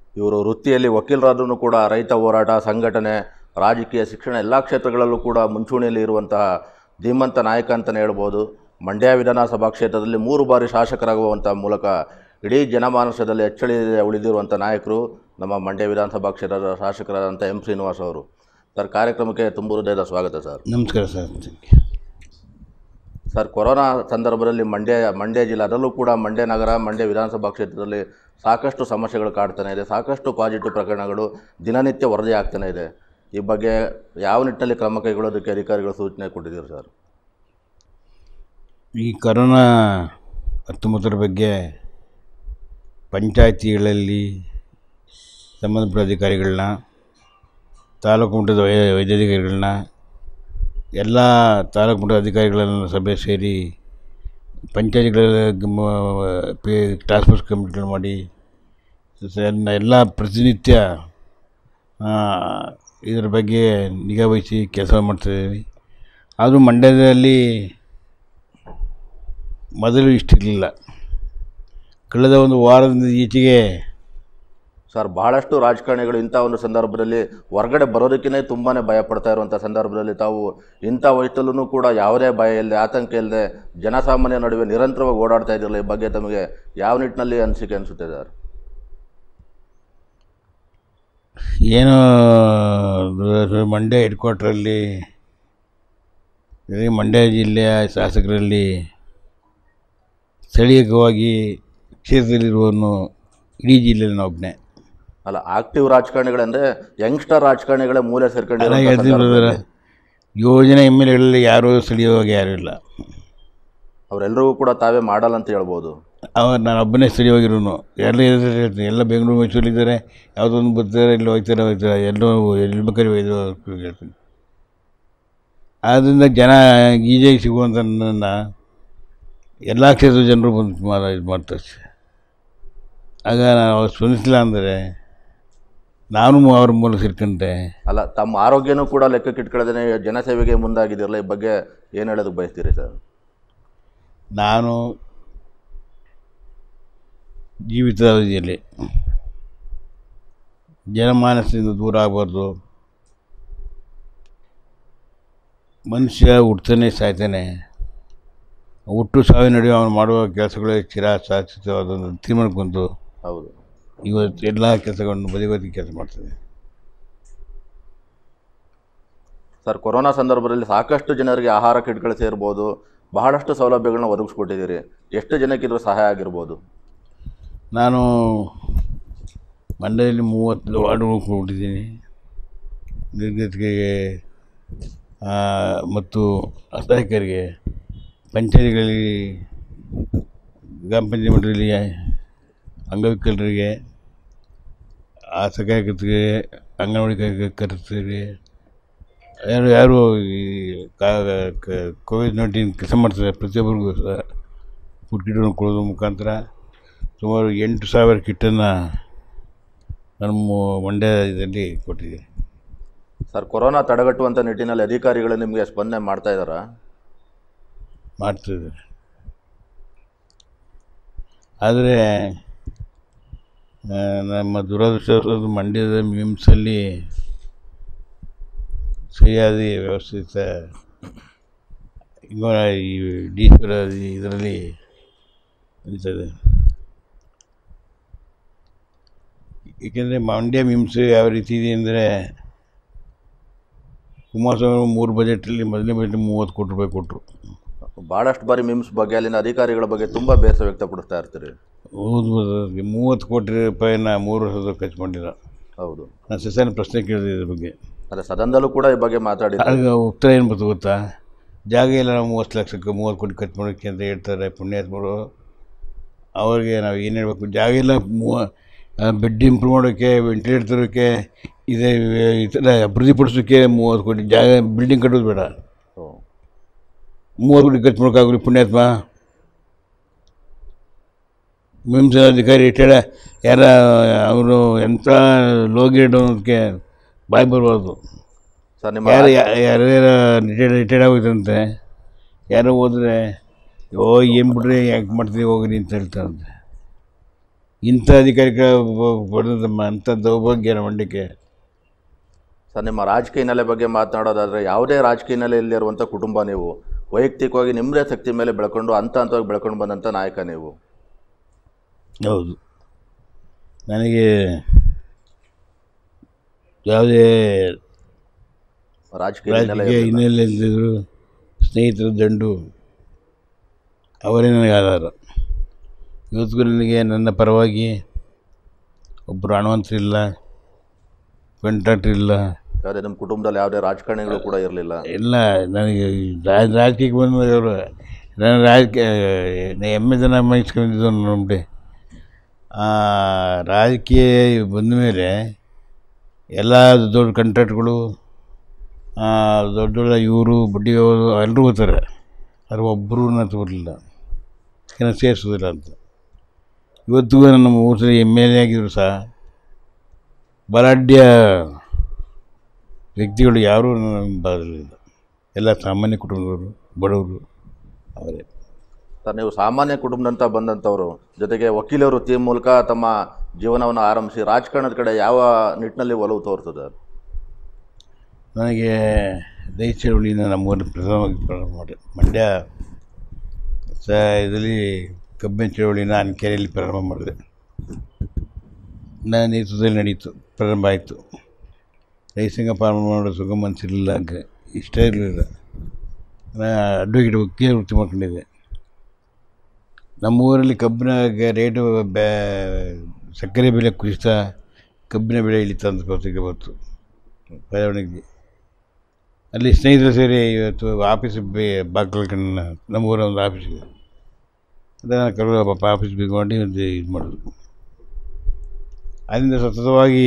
ಇವರು ವೃತ್ತಿಯಲ್ಲಿ ವಕೀಲರಾದ್ರೂ ಕೂಡ ರೈತ ಹೋರಾಟ ಸಂಘಟನೆ ರಾಜಕೀಯ ಶಿಕ್ಷಣ ಎಲ್ಲ ಕ್ಷೇತ್ರಗಳಲ್ಲೂ ಕೂಡ ಮುಂಚೂಣಿಯಲ್ಲಿ ಇರುವಂತಹ ಧೀಮಂತ ನಾಯಕ ಅಂತಲೇ ಹೇಳ್ಬೋದು ಮಂಡ್ಯ ವಿಧಾನಸಭಾ ಕ್ಷೇತ್ರದಲ್ಲಿ ಮೂರು ಬಾರಿ ಶಾಸಕರಾಗುವಂಥ ಮೂಲಕ ಇಡೀ ಜನಮಾನಸದಲ್ಲಿ ಅಚ್ಚಳಿ ಉಳಿದಿರುವಂಥ ನಾಯಕರು ನಮ್ಮ ಮಂಡ್ಯ ವಿಧಾನಸಭಾ ಕ್ಷೇತ್ರದ ಶಾಸಕರಾದಂಥ ಎಂ ಶ್ರೀನಿವಾಸ್ ಅವರು ಸರ್ ಕಾರ್ಯಕ್ರಮಕ್ಕೆ ತುಂಬ ಹೃದಯದ ಸ್ವಾಗತ ಸರ್ ನಮಸ್ಕಾರ ಸರ್ ಸರ್ ಕೊರೋನಾ ಸಂದರ್ಭದಲ್ಲಿ ಮಂಡ್ಯ ಮಂಡ್ಯ ಜಿಲ್ಲೆ ಅದರಲ್ಲೂ ಕೂಡ ಮಂಡ್ಯ ನಗರ ಮಂಡ್ಯ ವಿಧಾನಸಭಾ ಕ್ಷೇತ್ರದಲ್ಲಿ ಸಾಕಷ್ಟು ಸಮಸ್ಯೆಗಳು ಕಾಡ್ತಾನೆ ಇದೆ ಸಾಕಷ್ಟು ಪಾಸಿಟಿವ್ ಪ್ರಕರಣಗಳು ದಿನನಿತ್ಯ ವರದಿ ಆಗ್ತಾನೆ ಇದೆ ಈ ಬಗ್ಗೆ ಯಾವ ನಿಟ್ಟಿನಲ್ಲಿ ಕ್ರಮ ಕೈಗೊಳ್ಳೋದಕ್ಕೆ ಅಧಿಕಾರಿಗಳು ಸೂಚನೆ ಕೊಟ್ಟಿದ್ದೀರಿ ಸರ್ ಈ ಕರೋನಾ ಹತ್ತೊಂಬತ್ತರ ಬಗ್ಗೆ ಪಂಚಾಯತಿಗಳಲ್ಲಿ ಸಂಬಂಧಪಟ್ಟ ಅಧಿಕಾರಿಗಳನ್ನ ತಾಲೂಕು ಮಟ್ಟದ ವೈ ವೈದ್ಯಾಧಿಕಾರಿಗಳನ್ನ ಎಲ್ಲ ತಾಲೂಕು ಮಟ್ಟದ ಅಧಿಕಾರಿಗಳನ್ನು ಸಭೆ ಸೇರಿ ಪಂಚಾಯತಿಗಳ ಟಾಸ್ಕ್ ಫೋರ್ಸ್ ಕಮಿಟಿಗಳು ಮಾಡಿ ಸ- ಎಲ್ಲ ಪ್ರತಿನಿತ್ಯ ಆ, ಇದರ ಬಗ್ಗೆ ನಿಗಾ ವಹಿಸಿ ಕೆಲಸ ಮಾಡ್ತಾಯಿದ್ದೀವಿ ಆದರೂ ಮಂಡ್ಯದಲ್ಲಿ ಮೊದಲು ಇಷ್ಟಿರಲಿಲ್ಲ ಕಳೆದ ಒಂದು ವಾರದಿಂದ ಈಚೆಗೆ ಸರ್ ಬಹಳಷ್ಟು ರಾಜಕಾರಣಿಗಳು ಇಂಥ ಒಂದು ಸಂದರ್ಭದಲ್ಲಿ ಹೊರಗಡೆ ಬರೋದಕ್ಕೇ ತುಂಬಾ ಭಯ ಪಡ್ತಾ ಇರುವಂಥ ಸಂದರ್ಭದಲ್ಲಿ ತಾವು ಇಂಥ ವಯಸ್ಸಲ್ಲೂ ಕೂಡ ಯಾವುದೇ ಭಯ ಇಲ್ಲದೆ ಆತಂಕ ಇಲ್ಲದೆ ಜನಸಾಮಾನ್ಯ ನಡುವೆ ನಿರಂತರವಾಗಿ ಓಡಾಡ್ತಾ ಇದ್ದಿರಲ್ಲ ಈ ಬಗ್ಗೆ ತಮಗೆ ಯಾವ ನಿಟ್ಟಿನಲ್ಲಿ ಅನಿಸಿಕೆ ಅನಿಸುತ್ತೆ ಸರ್ ಏನು ಅದು ಮಂಡ್ಯ ಹೆಡ್ ಕ್ವಾರ್ಟ್ರಲ್ಲಿ ಇಡೀ ಮಂಡ್ಯ ಜಿಲ್ಲೆಯ ಶಾಸಕರಲ್ಲಿ ಸ್ಥಳೀಯವಾಗಿ ಕ್ಷೇತ್ರದಲ್ಲಿರುವವನು ಇಡೀ ಜಿಲ್ಲೆಯಲ್ಲಿ ಒಬ್ಬನೇ ಅಲ್ಲ ಆಕ್ಟಿವ್ ರಾಜಕಾರಣಿಗಳಂದ್ರೆ ಯಂಗ್ಸ್ಟರ್ ರಾಜಕಾರಣಿಗಳೇ ಮೂಲೆ ಅಲ್ಲ ಸೇರ್ಕೊಂಡಿರೋ ಹೇಳ್ತಿರೋದ್ರ ಯೋಜನೆ ಎಮ್ ಎಲ್ ಎಗಳಲ್ಲಿ ಯಾರೂ ಸ್ಥಳೀಯವಾಗಿ ಯಾರೂ ಇಲ್ಲ ಅವರೆಲ್ಲರಿಗೂ ಕೂಡ ತಾವೇ ಮಾಡಲ್ಲ ಅಂತ ಹೇಳ್ಬೋದು ಅವ ನಾನು ಒಬ್ಬನೇ ಸ್ಥಳೀಯವಾಗಿರೋನು ಎಲ್ಲ ಇದ್ರೆ ಹೇಳ್ತೀನಿ ಎಲ್ಲ ಬೆಂಗಳೂರು ಮೈಸೂರಿದ್ದಾರೆ ಯಾವುದೊಂದು ಬರ್ತಾರೆ ಇಲ್ಲಿ ಹೋಗ್ತಾರೆ ಹೋಗ್ತಾರೆ ಎಲ್ಲೋ ಎಲ್ಲಿ ಬೇಕಾದ್ರೆ ಒಯ್ದು ಹೇಳ್ತೀನಿ ಆದ್ದರಿಂದ ಜನ ಈಜಿಯಾಗಿ ಸಿಗುವಂಥ ನನ್ನನ್ನು ಎಲ್ಲ ಕ್ಷೇತ್ರದ ಜನರು ಬಂದು ಮಾಡ ಇದು ಮಾಡ್ತಾರೆ ಆಗ ನಾವು ಅವ್ರು ಸ್ಪಂದಿಸಿಲ್ಲ ಅಂದರೆ ನಾನು ಅವ್ರ ಮೂಲಕ ಸೇರ್ಕೊಂಡೆ ಅಲ್ಲ ತಮ್ಮ ಆರೋಗ್ಯನೂ ಕೂಡ ಲೆಕ್ಕಕ್ಕೆ ಇಟ್ಕೊಳ್ಳೋದೇ ಜನಸೇವೆಗೆ ಮುಂದಾಗಿದ್ದೀರಲ್ಲ ಈ ಬಗ್ಗೆ ಏನು ಹೇಳೋದಕ್ಕೆ ಬಯಸ್ತೀರಿ ಸರ್ ನಾನು ಜೀವಿತಾವಧಿಯಲ್ಲಿ ಜನಮಾನಸದಿಂದ ದೂರ ಆಗಬಾರ್ದು ಮನುಷ್ಯ ಹುಡ್ತಾನೆ ಸಾಯ್ತಾನೆ ಹುಟ್ಟು ಸಾವಿನ ನಡುವೆ ಅವನು ಮಾಡುವ ಕೆಲಸಗಳೇ ಚಿರ ಶಾಶ್ವತವಾದ ತೀರ್ಮಾನಕ್ಕೆ ಬಂದು ಹೌದು ಇವತ್ತು ಎಲ್ಲ ಕೆಲಸಗಳನ್ನು ಬದಿಗೋದಿ ಕೆಲಸ ಮಾಡ್ತದೆ ಸರ್ ಕೊರೋನಾ ಸಂದರ್ಭದಲ್ಲಿ ಸಾಕಷ್ಟು ಜನರಿಗೆ ಆಹಾರ ಕಿಟ್ಗಳು ಸೇರ್ಬೋದು ಬಹಳಷ್ಟು ಸೌಲಭ್ಯಗಳನ್ನ ಒದಗಿಸ್ಕೊಟ್ಟಿದ್ದೀರಿ ಎಷ್ಟು ಜನಕ್ಕೆ ಇದ್ರ ಸಹಾಯ ಆಗಿರ್ಬೋದು ನಾನು ಮಂಡ್ಯದಲ್ಲಿ ಮೂವತ್ತು ವಾರ್ಡ್ಗಳು ಕೊಟ್ಟಿದ್ದೀನಿ ನಿರ್ಗತಿಗೆ ಮತ್ತು ಅಸಹಾಯಕರಿಗೆ ಪಂಚಾಯತಿಗಳಲ್ಲಿ ಗ್ರಾಮ ಪಂಚಾಯತ್ ಮಟ್ಟದಲ್ಲಿ ಅಂಗವಿಕಲರಿಗೆ ಅಸಹಾಯಕರಿಗೆ ಅಂಗನವಾಡಿ ಕಾರ್ಯಕರ್ತರಿಗೆ ಯಾರು ಯಾರು ಈ ಕೋವಿಡ್ ನೈನ್ಟೀನ್ ಕೆಲಸ ಮಾಡ್ತಾರೆ ಪ್ರತಿಯೊಬ್ಬರಿಗೂ ಸಹ ಫುಡ್ ಕಿಟ್ಗಳನ್ನು ಕೊಡೋದ್ರ ಮುಖಾಂತರ ಸುಮಾರು ಎಂಟು ಸಾವಿರ ಕಿಟ್ಟನ್ನು ನಮ್ಮ ಮಂಡ್ಯ ಇದರಲ್ಲಿ ಕೊಟ್ಟಿದೆ ಸರ್ ಕೊರೋನಾ ತಡೆಗಟ್ಟುವಂಥ ನಿಟ್ಟಿನಲ್ಲಿ ಅಧಿಕಾರಿಗಳು ನಿಮಗೆ ಸ್ಪಂದನೆ ಮಾಡ್ತಾ ಇದ್ದಾರಾ ಮಾಡ್ತಿದ್ದಾರೆ ಆದರೆ ಆ, ನಮ್ಮ ದುರದೃಷ್ಟವಶಾತ್ ಮಂಡ್ಯದ ಮಿಮ್ಸಲ್ಲಿ ಸರಿಯಾದ ವ್ಯವಸ್ಥಿತ ಈಗ ಈ ಡೀಶ್ವರ ಇದರಲ್ಲಿ ನಡೀತದೆ ಏಕೆಂದರೆ ಮಂಡ್ಯ ಮಿಮ್ಸ್ ಯಾವ ರೀತಿ ಇದೆ ಅಂದರೆ ಕುಮಾರಸ್ವಾಮಿ ಮೂರು ಬಜೆಟಲ್ಲಿ ಮೊದಲನೇ ಬಜೆಟ್ ಮೂವತ್ತು ಕೋಟಿ ರೂಪಾಯಿ ಕೊಟ್ಟರು ಭಾಳಷ್ಟು ಬಾರಿ ಮಿಮ್ಸ್ ಬಗ್ಗೆ ಅಲ್ಲಿನ ಅಧಿಕಾರಿಗಳ ಬಗ್ಗೆ ತುಂಬ ಬೇಸರ ವ್ಯಕ್ತಪಡಿಸ್ತಾ ಇರ್ತೀರಿ ಹೌದು ಅದಕ್ಕೆ ಮೂವತ್ತು ಕೋಟಿ ರೂಪಾಯಿನ ಮೂರು ವರ್ಷದ ಖರ್ಚು ಮಾಡಿಲ್ಲ ಹೌದು ನಾನು ಸಸ್ಯನ ಪ್ರಶ್ನೆ ಕೇಳಿದೆ ಇದ್ರ ಬಗ್ಗೆ ಅದೇ ಸದನದಲ್ಲೂ ಕೂಡ ಈ ಬಗ್ಗೆ ಮಾತಾಡಿದ್ದಾರೆ ಆಗ ಉತ್ತರ ಏನು ಬಂತು ಗೊತ್ತಾ ಜಾಗ ಇಲ್ಲ ನಾವು ಮೂವತ್ತು ಲಕ್ಷಕ್ಕೆ ಮೂವತ್ತು ಕೋಟಿ ಖರ್ಚು ಮಾಡೋಕ್ಕೆ ಅಂತ ಹೇಳ್ತಾರೆ ಪುಣ್ಯಾತ್ಮರು ಅವ್ರಿಗೆ ನಾವು ಏನು ಹೇಳಬೇಕು ಜಾಗ ಇಲ್ಲ ಮೂವ ಬೆಡ್ ಇಂಪ್ರೂವ್ ಮಾಡೋಕ್ಕೆ ವೆಂಟಿಲೇಟರ್ ತರೋಕ್ಕೆ ಇದೇ ಈ ಥರ ಅಭಿವೃದ್ಧಿಪಡಿಸೋಕ್ಕೆ ಮೂವತ್ತು ಕೋಟಿ ಜಾಗ ಬಿಲ್ಡಿಂಗ್ ಕಟ್ಟೋದು ಬೇಡ ಓ. ಮೂವತ್ತು ಕೋಟಿ ಖರ್ಚು ಮಾಡೋಕ್ಕಾಗಲಿ ಪುಣ್ಯಾತ್ಮ ಮಿಮ್ಸ್ ಅಧಿಕಾರಿ ರಿಟೈರ್ಡ್ ಯಾರ ಅವರು ಎಂಥ ಲೋ ಗ್ರೇಡ್ ಅನ್ನೋದಕ್ಕೆ ಬಾಯಿ ಬರಬಾರ್ದು ಸರ್ ನಿಮ್ಮ ಯಾರು ಯಾರು ರಿಟೈರ್ಡ್ ರಿಟೈರ್ಡ್ ಆಗೋಯ್ತಂತೆ ಯಾರೋ ಹೋದ್ರೆ ಓ ಏನು ಬಿಡ್ರಿ ಯಾಕೆ ಮಾಡ್ತೀವಿ ಹೋಗ್ರಿ ಅಂತ ಹೇಳ್ತಾರಂತೆ ಇಂಥ ಅಧಿಕಾರಿಗಳು ಪಡೆದ ಅಂಥ ದೌರ್ಭಾಗ್ಯ ನಮ್ಮ ಮಂಡ್ಯಕ್ಕೆ ಸರ್ ನಿಮ್ಮ ರಾಜಕೀಯ ಹಿನ್ನೆಲೆ ಬಗ್ಗೆ ಮಾತನಾಡೋದಾದರೆ ಯಾವುದೇ ರಾಜಕೀಯ ಹಿನ್ನೆಲೆ ಇಲ್ಲದಿರುವಂಥ ಕುಟುಂಬ ನೀವು ವೈಯಕ್ತಿಕವಾಗಿ ನಿಮ್ಮದೇ ಶಕ್ತಿ ಮೇಲೆ ಬೆಳ್ಕೊಂಡು ಹಂತ ಹಂತವಾಗಿ ಬೆಳ್ಕೊಂಡು ಬಂದಂಥ ನಾಯಕ ನೀವು ಹೌದು ನನಗೆ ಯಾವುದೇ ರಾಜಕೀಯ ಹಿನ್ನೆಲೆ ರಾಜಕೀಯ ಇರ್ಲಿಲ್ಲ. ಹಿನ್ನೆಲೆ ಇಲ್ಲದಿದ್ರು ಸ್ನೇಹಿತರ ದಂಡು ಅವರೇ ನನಗೆ ಆಧಾರ ಇವತ್ತಿಗೂ ನನಗೆ ನನ್ನ ಪರವಾಗಿ ಒಬ್ಬರು ಹಣವಂತರಿಲ್ಲ ಕಾಂಟ್ರಾಕ್ಟ್ರ್ ಇಲ್ಲ ಯಾವುದೇ ನಿಮ್ಮ ಕುಟುಂಬದಲ್ಲಿ ಯಾವುದೇ ರಾಜಕಾರಣಿಗಳು ಕೂಡ ಇರಲಿಲ್ಲ ಎಲ್ಲ ನನಗೆ ರಾಜ ರಾಜಕೀಯಕ್ಕೆ ಬಂದವರು ನಾನು ರಾಜಕೀಯ ಎಮ್ಮೆ ಜನ ಮೈಸ್ಕೊಂಡಿದ್ದು ನೋಡಿ ಆ ರಾಜಕೀಯ ಬಂದ ಮೇಲೆ ಎಲ್ಲ ದೊಡ್ಡ ಕಾಂಟ್ರಾಕ್ಟ್ಗಳು ದೊಡ್ಡ ದೊಡ್ಡ ಇವರು ಬಡ್ಡಿ ಅವರು ಎಲ್ಲರೂ ಹೋಗ್ತಾರೆ ಆದರೆ ಒಬ್ಬರು ನನ್ನ ತೋರಲಿಲ್ಲ ಏನೋ ಸೇರಿಸೋದಿಲ್ಲ ಅಂತ ಇವತ್ತಿಗೂ ನನ್ನ ಮೂರು ಸಲ ಎಮ್ ಎಲ್ ಎ ಆಗಿದ್ರು ಸಹ ಬಲಾಢ್ಯ ವ್ಯಕ್ತಿಗಳು ಯಾರೂ ನನ್ನ ಬಾರಲಿಲ್ಲ ಎಲ್ಲ ಸಾಮಾನ್ಯ ಕುಟುಂಬದವರು ಬಡವರು ಅವರೇ ಸರ್ ನೀವು ಸಾಮಾನ್ಯ ಕುಟುಂಬದಂತ ಬಂದಂಥವ್ರು ಜೊತೆಗೆ ವಕೀಲ ವೃತ್ತಿ ಮೂಲಕ ತಮ್ಮ ಜೀವನವನ್ನು ಆರಂಭಿಸಿ ರಾಜಕಾರಣದ ಕಡೆ ಯಾವ ನಿಟ್ಟಿನಲ್ಲಿ ಒಲವು ತೋರ್ತದೆ ನನಗೆ ರೈತ ಚಳವಳಿನ ನಮ್ಮೂರಲ್ಲಿ ಪ್ರಥಮವಾಗಿ ಪ್ರಾರಂಭ ಮಾಡಿ ಮಂಡ್ಯ ಸ ಇದರಲ್ಲಿ ಕಬ್ಬಿನ ಚಳವಳಿನ ಅನ್ಕೆರೆಯಲ್ಲಿ ಪ್ರಾರಂಭ ಮಾಡಿದೆ ನನ್ನ ನೇತೃತ್ವದಲ್ಲಿ ನಡೀತು ಪ್ರಾರಂಭ ಆಯಿತು ರೈತ ಸಂಘ ಪ್ರಾರಂಭ ಮಾಡೋ ಸುಖ ಮನಸ್ಸಿರಲಿಲ್ಲ ಗ- ಇಷ್ಟ ಇರಲಿಲ್ಲ ನಾನು ಅಡ್ವೊಕೇಟ್ ವಕೀಲ ವೃತ್ತಿ ಮಾಡ್ಕೊಂಡಿದ್ದೆ ನಮ್ಮ ಊರಲ್ಲಿ ಕಬ್ಬಿನ ಗ- ರೇಟು ಬೆ ಸಕ್ಕರೆ ಬೆಲೆ ಕುಸಿತ ಕಬ್ಬಿನ ಬೆಲೆ ಇಳಿತ ಅಂತ ಪತ್ರಿಕೆ ಬಂತು ಬೆಳವಣಿಗೆ ಅಲ್ಲಿ ಸ್ನೇಹಿತರು ಸೇರಿ ಇವತ್ತು ಆಫೀಸ್ ಬೇ ಬಾಗಿಲು ನಮ್ಮ ಊರ ಒಂದು ಆಫೀಸಿಗೆ ಅದನ್ನು ಕರೆದು ಪಾಪ ಆಫೀಸ್ ಬಿಗ್ಕೊಂಡು ಒಂದು ಇದು ಮಾಡೋದು ಅಲ್ಲಿಂದ ಸತತವಾಗಿ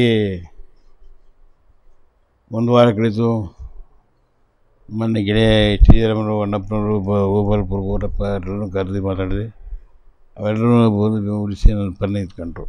ಒಂದು ವಾರ ಕಳೀತು ಮೊನ್ನೆ ಗೆಳೆಯ ಎಚ್ ಡಿ ಜರಮರು ಅಣ್ಣಪ್ಪನವರು ಬ ಗೋಪಾಲಪುರ ಗೋರಪ್ಪ ಎಲ್ಲರೂ ಕರೆದು ಮಾತಾಡಿದೆ ಅವೆಲ್ಲರೂ ಬಂದು ಉಳಿಸಿ ನನ್ನ ಪನ್ನ ಇಟ್ಕೊಂಡ್ರು